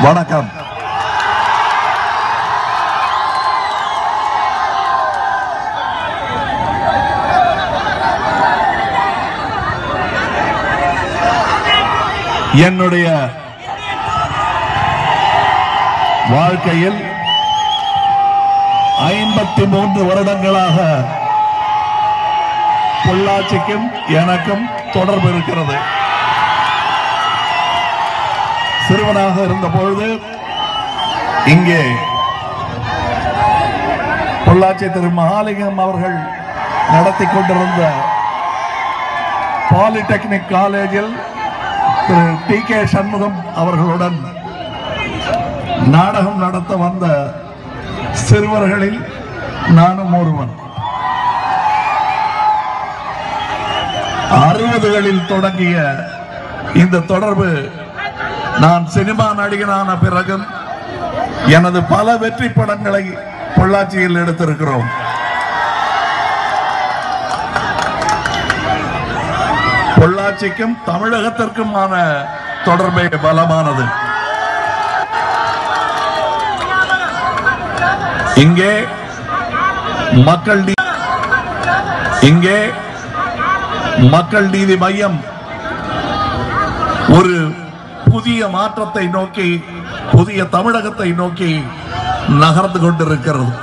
வணக்கம் என்னுடைய வாழ்க்கையில் ஐம்பத்தி மூன்று வருடங்களாக பொள்ளாச்சிக்கும் எனக்கும் தொடர்பு இருக்கிறது சிறுவனாக இருந்த பொழுது இங்கே பொள்ளாச்சி திரு மகாலிங்கம் அவர்கள் நடத்தி கொண்டிருந்த பாலிடெக்னிக் காலேஜில் திரு டி கே சண்முகம் அவர்களுடன் நாடகம் நடத்த வந்த சிறுவர்களில் நானும் ஒருவன் அறுபதுகளில் தொடங்கிய இந்த தொடர்பு நான் சினிமா நடிகனான பிறகும் எனது பல வெற்றி படங்களை பொள்ளாச்சியில் எடுத்திருக்கிறோம் பொள்ளாச்சிக்கும் தமிழகத்திற்குமான தொடர்பே பலமானது இங்கே மக்கள் நீ- இங்கே மக்கள் நீதி மையம் ஒரு புதிய மாற்றத்தை நோக்கி புதிய தமிழகத்தை நோக்கி நகர்ந்து கொண்டிருக்கிறது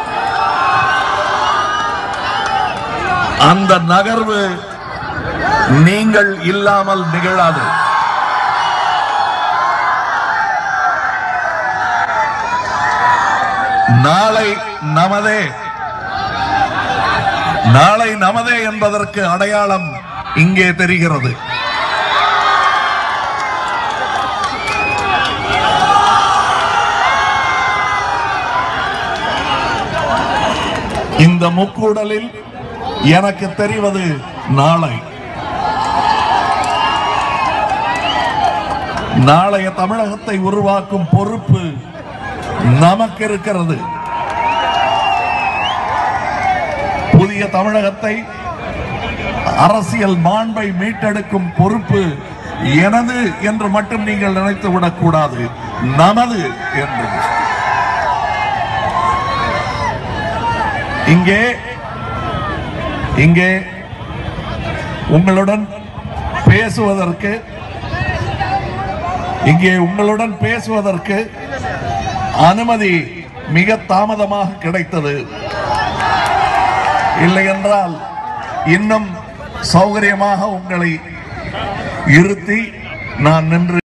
அந்த நகர்வு நீங்கள் இல்லாமல் நிகழாது நாளை நமதே நாளை நமதே என்பதற்கு அடையாளம் இங்கே தெரிகிறது இந்த முக்கூடலில் எனக்கு தெரிவது நாளை நாளைய தமிழகத்தை உருவாக்கும் பொறுப்பு நமக்கு இருக்கிறது புதிய தமிழகத்தை அரசியல் மாண்பை மீட்டெடுக்கும் பொறுப்பு எனது என்று மட்டும் நீங்கள் நினைத்து விடக்கூடாது நமது என்று இங்கே இங்கே உங்களுடன் பேசுவதற்கு இங்கே உங்களுடன் பேசுவதற்கு அனுமதி மிக தாமதமாக கிடைத்தது இல்லை என்றால் இன்னும் சௌகரியமாக உங்களை இருத்தி நான் நின்று